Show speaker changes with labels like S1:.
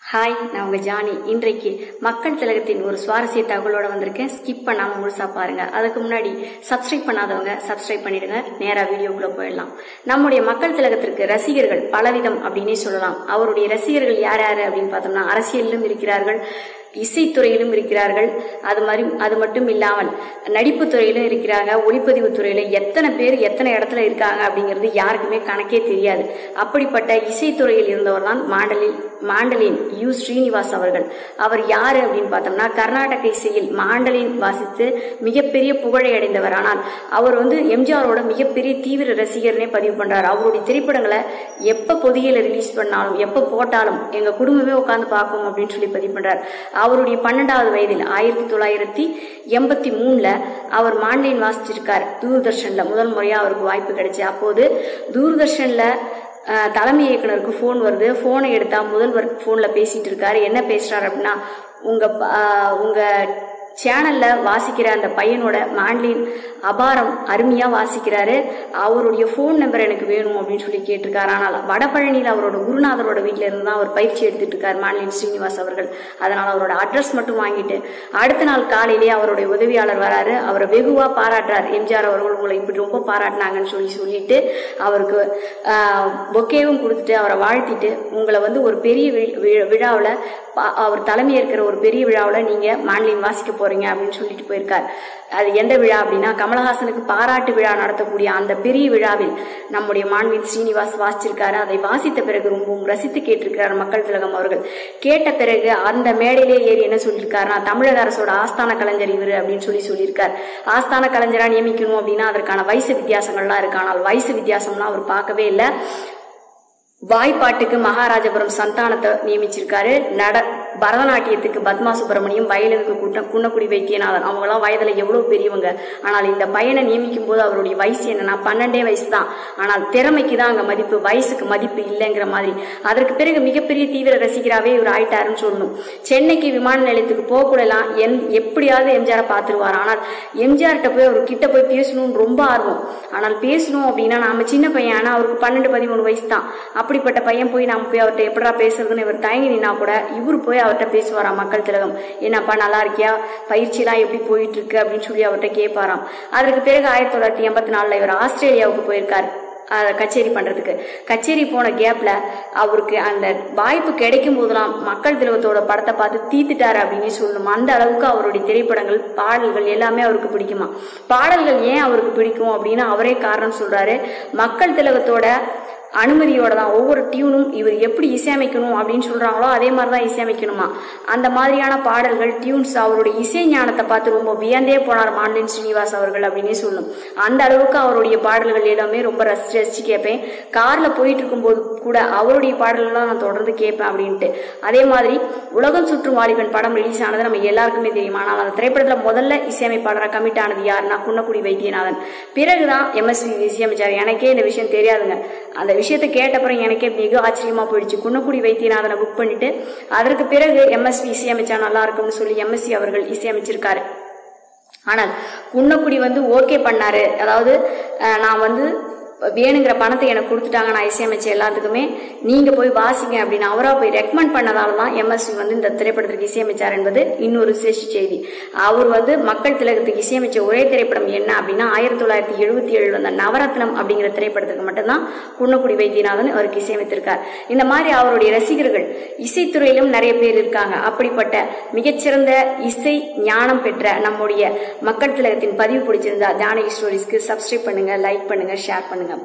S1: hi நான் உங்க Johnny இன்றைக்கு மக்கள் திலகத்தின் ஒரு சுவாரஸ்ய தகவலோட வந்திருக்கேன் ஸ்கிப் பண்ணாம முழுசா பாருங்க அதுக்கு முன்னாடி சப்ஸ்கிரைப் பண்ணாதவங்க சப்ஸ்கிரைப் பண்ணிடுங்க நேரா வீடியோக்குள்ள போயிடலாம் நம்முடைய மக்கள் திலகத்திற்கு ரசிகர்கள் பலவிதம் அப்படின்னே சொல்லலாம் அவருடைய ரசிகர்கள் யார் யாரு அப்படின்னு பார்த்தோம்னா அரசியலிலும் இருக்கிறார்கள் இசைத்துறையிலும் இருக்கிறார்கள் அது மாதிரி அது மட்டும் இல்லாமல் நடிப்பு துறையிலும் இருக்கிறாங்க ஒளிப்பதிவு துறையில எத்தனை பேர் எத்தனை இடத்துல இருக்காங்க அப்படிங்கிறது யாருக்குமே கணக்கே தெரியாது அப்படிப்பட்ட இசைத்துறையில் இருந்தவர் தான் மாண்டலின் மாண்டலின் யு ஸ்ரீனிவாஸ் அவர்கள் அவர் யாரு அப்படின்னு பார்த்தோம்னா கர்நாடக இசையில் மாண்டலின் வாசித்து மிகப்பெரிய புகழை அடைந்தவர் ஆனால் அவர் வந்து எம்ஜிஆரோட மிகப்பெரிய தீவிர ரசிகர்னே பதிவு பண்றாரு அவருடைய திரைப்படங்களை எப்ப பொதிகையில ரிலீஸ் பண்ணாலும் எப்ப போட்டாலும் எங்க குடும்பமே உட்காந்து பார்க்கும் அப்படின்னு சொல்லி பதிவு பண்றாரு அவருடைய பன்னெண்டாவது வயதில் ஆயிரத்தி தொள்ளாயிரத்தி எண்பத்தி மூணுல அவர் மாண்டலின் வாசிச்சிருக்கார் தூர்தர்ஷன்ல முதல் முறையா அவருக்கு வாய்ப்பு கிடைச்சு அப்போது தூர்தர்ஷன்ல அஹ், தலைமை இயக்குனருக்கு ஃபோன் வருது ஃபோனை எடுத்தா முதல்வர் ஃபோன்ல பேசிட்டு இருக்காரு என்ன பேசுறாரு அப்படின்னா உங்க ப- அஹ், உங்க சேனல்ல வாசிக்கிற அந்த பையனோட மாண்டலின் அபாரம் அருமையா வாசிக்கிறாரு அவருடைய ஃபோன் நம்பர் எனக்கு வேணும் அப்படின்னு சொல்லி கேட்டிருக்காரு ஆனால் வடபழனியில் அவரோட குருநாதரோட வீட்டில இருந்து தான் அவர் பயிற்சி எடுத்துட்டு இருக்கார் மாண்டலின் ஸ்ரீனிவாஸ் அவர்கள் அதனால் அவரோட அட்ரஸ் மட்டும் வாங்கிட்டு அடுத்த நாள் காலையிலேயே அவருடைய உதவியாளர் வராரு அவரை வெகுவா பாராட்டுறார் எம்ஜிஆர் அவர்கள் உங்களை இப்படி ரொம்ப பாராட்டினாங்கன்னு சொல்லி சொல்லிட்டு அவருக்கு பொக்கேவும் கொடுத்துட்டு அவரை வாழ்த்திட்டு உங்களை வந்து ஒரு பெரிய விழாவில் அவர் தலைமை இருக்கிற ஒரு பெரிய விழாவில் நீங்க மாண்டலின் வாசிக்க போறீங்க அப்படின்னு சொல்லிட்டு போயிருக்கார் அது எந்த விழா அப்படின்னா கமலஹாசனுக்கு பாராட்டு விழா நடத்தக்கூடிய அந்த பெரிய விழாவில் நம்முடைய மாண்பின் ஸ்ரீனிவாஸ் வாசிச்சிருக்காரு அதை வாசித்த பிறகு ரொம்பவும் ரசித்து கேட்டிருக்கிறார் மக்கள் திலகம் அவர்கள் கேட்ட பிறகு அந்த மேடையிலே ஏறி என்ன சொல்லியிருக்காருன்னா தமிழக அரசோட ஆஸ்தான கலைஞர் இவர் அப்படின்னு சொல்லி சொல்லியிருக்கார் ஆஸ்தான கலைஞரா நியமிக்கணும் அப்படின்னா அதற்கான வயசு வித்தியாசங்கள்லாம் இருக்கு ஆனால் வயசு வித்தியாசம்லாம் அவர் பார்க்கவே இல்லை வாய்ப்பாட்டுக்கு மகாராஜபுரம் சந்தானத்தை நியமிச்சிருக்காரு நட பரதநாட்டியத்துக்கு பத்மா சுப்பிரமணியம் வயலுக்கு கூட்ட குன்னக்குடி வைத்தியநாதன் அவங்களாம் வயதுல எவ்வளவு பெரியவங்க ஆனால் இந்த பையனை நியமிக்கும் போது அவருடைய வயசு என்னன்னா பன்னெண்டே வயசு தான் ஆனால் திறமைக்கு தான் அங்க மதிப்பு வயசுக்கு மதிப்பு இல்லைங்கிற மாதிரி அதற்கு பிறகு மிகப்பெரிய தீவிர ரசிகராகவே இவர் ஆயிட்டாருன்னு சொல்லணும் சென்னைக்கு விமான நிலையத்துக்கு போகக்கூடலாம் என் எப்படியாவது எம்ஜிஆரை பார்த்துருவார் ஆனால் எம்ஜிஆர்கிட்ட போய் அவர் கிட்ட போய் பேசணும்னு ரொம்ப ஆர்வம் ஆனால் பேசணும் அப்படின்னா நாம சின்ன பையன் ஆனால் அவருக்கு பன்னெண்டு பதிமூணு வயசு தான் அப்படிப்பட்ட பையன் போய் நாம போய் அவர்கிட்ட எப்படா பேசுறதுன்னு இவர் தயங்கி நின்னா கூட இவர் போய் அவர்கிட்ட பேசுவாராம் மக்கள் திலகம் என்னப்பா நல்லா இருக்கியா பயிற்சியெல்லாம் எப்படி போயிட்டு இருக்கு அப்படின்னு சொல்லி அவர்கிட்ட கேட்பாராம் அதற்கு பிறகு ஆயிரத்தி தொள்ளாயிரத்தி எண்பத்தி நாலுல இவர் ஆஸ்திரேலியாவுக்கு போயிருக்காரு அஹ் கச்சேரி பண்றதுக்கு கச்சேரி போன கேப்ல அவருக்கு அந்த வாய்ப்பு கிடைக்கும் போதெல்லாம் மக்கள் திலகத்தோட படத்தை பார்த்து தீத்துட்டாரு அப்படின்னு சொல்லணும் அந்த அளவுக்கு அவருடைய திரைப்படங்கள் பாடல்கள் எல்லாமே அவருக்கு பிடிக்குமா பாடல்கள் ஏன் அவருக்கு பிடிக்கும் அப்படின்னு அவரே காரணம் சொல்றாரு மக்கள் திலகத்தோட அனுமதியோட தான் ஒவ்வொரு டியூனும் இவர் எப்படி இசையமைக்கணும் அப்படின்னு சொல்றாங்களோ அதே மாதிரி தான் இசையமைக்கணுமா அந்த மாதிரியான பாடல்கள் டியூன்ஸ் அவருடைய இசை ஞானத்தை பார்த்து ரொம்ப வியந்தே போனார் மாண்டலின் ஸ்ரீனிவாஸ் அவர்கள் அப்படின்னே சொல்லணும் அந்த அளவுக்கு அவருடைய பாடல்கள் எல்லாமே ரொம்ப ரசிச்சு ரசிச்சு கேட்பேன் கார்ல போயிட்டு இருக்கும்போது கூட அவருடைய பாடல்கள்லாம் நான் தொடர்ந்து கேட்பேன் அப்படின்ட்டு அதே மாதிரி உலகம் சுற்றும் வாலிபன் படம் ரிலீஸ் ஆனது நம்ம எல்லாருக்குமே தெரியும் ஆனால் அந்த திரைப்படத்துல முதல்ல இசையமைப்பாளராக கமிட் ஆனது யாருன்னா குன்னக்குடி வைத்தியநாதன் பிறகுதான் எம்எஸ்வி இசையமைச்சார் எனக்கே இந்த விஷயம் தெரியாதுங்க அந்த விஷயத்தை கேட்டப்புறம் எனக்கே மிக ஆச்சரியமா போயிடுச்சு குன்னக்குடி வைத்தியநாதனை புக் பண்ணிட்டு அதற்கு பிறகு எம்எஸ்வி இசையமைச்சா நல்லா இருக்கும்னு சொல்லி எம்எஸ்சி அவர்கள் இசையமைச்சிருக்காரு ஆனால் குன்னக்குடி வந்து ஓகே பண்ணாரு அதாவது அஹ், நான் வந்து வேணுங்கிற பணத்தை எனக்கு கொடுத்துட்டாங்க நான் இசையமைச்ச எல்லாத்துக்குமே நீங்க போய் வாசிங்க அப்படின்னு அவரா போய் ரெக்கமெண்ட் பண்ணதால தான் எம்எஸ்வி வந்து இந்த திரைப்படத்திற்கு இசையமைச்சார் என்பது இன்னொரு விசேஷ செய்தி அவர் வந்து மக்கள் திலகத்துக்கு இசையமைச்ச ஒரே திரைப்படம் என்ன அப்படின்னா ஆயிரத்தி தொள்ளாயிரத்தி எழுபத்தி ஏழு வந்த நவரத்னம் அப்படிங்கிற திரைப்படத்துக்கு மட்டும்தான் குன்னக்குடி வைத்தியநாதன் அவருக்கு இசையமைத்திருக்கார் இந்த மாதிரி அவருடைய ரசிகர்கள் இசைத்துறையிலும் நிறைய பேர் இருக்காங்க அப்படிப்பட்ட மிகச்சிறந்த இசை ஞானம் பெற்ற நம்முடைய மக்கள் திலகத்தின் பதிவு பிடிச்சிருந்தா ஜானகி ஸ்டோரிஸ்க்கு சப்ஸ்கிரைப் பண்ணுங்க லைக் பண்ணுங்க ஷேர் பண்ணுங்க